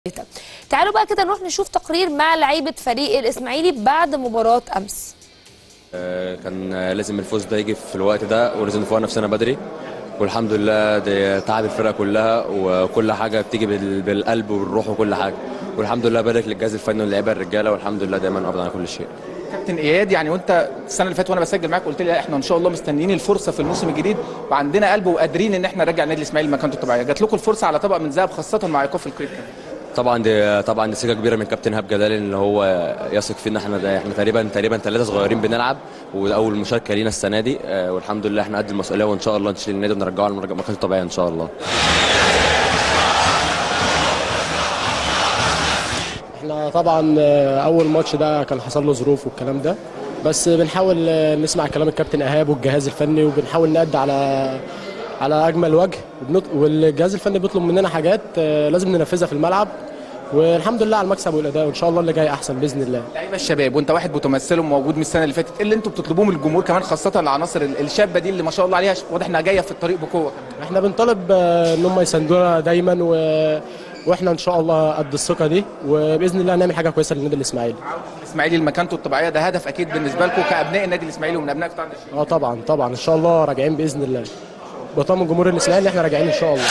تعالوا بقى كده نروح نشوف تقرير مع لعيبه فريق الاسماعيلي بعد مباراه امس آه، كان لازم الفوز ده يجي في الوقت ده ولازم نفوق نفسنا بدري والحمد لله ده تعب الفرقه كلها وكل حاجه بتيجي بال- بالقلب والروح وكل حاجه والحمد لله بارك للجهاز الفني واللعيبه الرجاله والحمد لله دايما افضل على كل شيء كابتن اياد يعني وانت السنه اللي فاتت وانا بسجل معاك قلت لي لا احنا ان شاء الله مستنيين الفرصه في الموسم الجديد وعندنا قلب وقادرين ان احنا نرجع النادي الاسماعيلي لمكانته الطبيعيه جات لكم الفرصه على طبق من ذهب خاصه مع ايقاف القيد كمان طبعا دي طبعا دي ثقه كبيره من كابتن هاب جلال ان هو يثق فينا احنا ده احنا تقريبا تقريبا ثلاثه صغيرين بنلعب وده اول مشاركه لينا السنه دي آه، والحمد لله احنا قد المسؤوليه وان شاء الله نشيل النادي ونرجعه لمكانته الطبيعيه ان شاء الله احنا طبعا آه، اول ماتش ده كان حصل له ظروف والكلام ده بس بنحاول آه، نسمع كلام الكابتن ايهاب والجهاز الفني وبنحاول نأدي على على اجمل وجه وبنط- والجهاز الفني بيطلب مننا حاجات آه، لازم ننفذها في الملعب والحمد لله على المكسب والاداء وان شاء الله اللي جاي احسن باذن الله لعيبه الشباب وانت واحد بتمثلهم موجود من السنه اللي فاتت ايه اللي انتوا بتطلبوه من الجمهور كمان خاصه العناصر ال- الشابه دي اللي ما شاء الله عليها واضح انها جايه في الطريق بقوه احنا بنطالب آه، ان هم يساندونا دايما و... واحنا ان شاء الله قد الثقه دي وباذن الله هنعمل حاجه كويسه للنادي الاسماعيلي الاسماعيلي لمكانته الطبيعيه ده هدف اكيد بالنسبه لكم كابناء النادي الاسماعيلي ومن ابناء قطاع الناشئين اه طبعا طبعا ان شاء الله راجعين باذن الله بطمن جمهور الاسماعيلي ان احنا راجعين ان شاء الله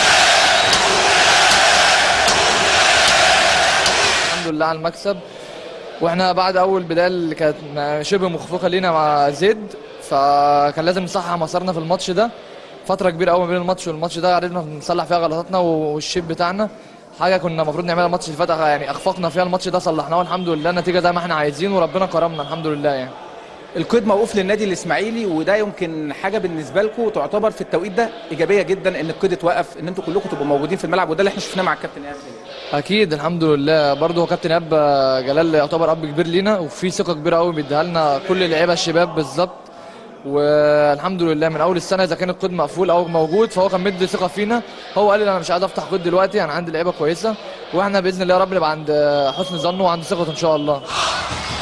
الحمد لله على المكسب واحنا بعد اول بدايه اللي كانت شبه مخفقه لينا مع زد فكان لازم نصحح مسارنا في الماتش ده فتره كبيره قوي ما بين الماتش والماتش ده عرفنا نصلح فيها غلطاتنا والشيب بتاعنا حاجه كنا المفروض نعملها الماتش اللي فات يعني اخفقنا فيها الماتش ده صلحناه والحمد لله النتيجه زي ما احنا عايزين وربنا كرمنا الحمد لله يعني القيد موقوف للنادي الاسماعيلي وده يمكن حاجه بالنسبه لكم تعتبر في التوقيت ده ايجابيه جدا ان القيد اتوقف ان انتوا كلكم تبقوا موجودين في الملعب وده اللي احنا شفناه مع الكابتن ايهاب اكيد الحمد لله برضه هو كابتن اب جلال يعتبر اب كبير لينا وفي ثقه كبيره قوي بيديها لنا كل اللعيبه الشباب بالظبط والحمد لله من اول السنه اذا كان القيد مقفول او موجود فهو كان مدي ثقه فينا هو قال لي انا مش عايز افتح قيد دلوقتي انا عندي لعيبه كويسه واحنا باذن الله يا رب نبقى عند حسن ظنه وعند ثقته ان شاء الله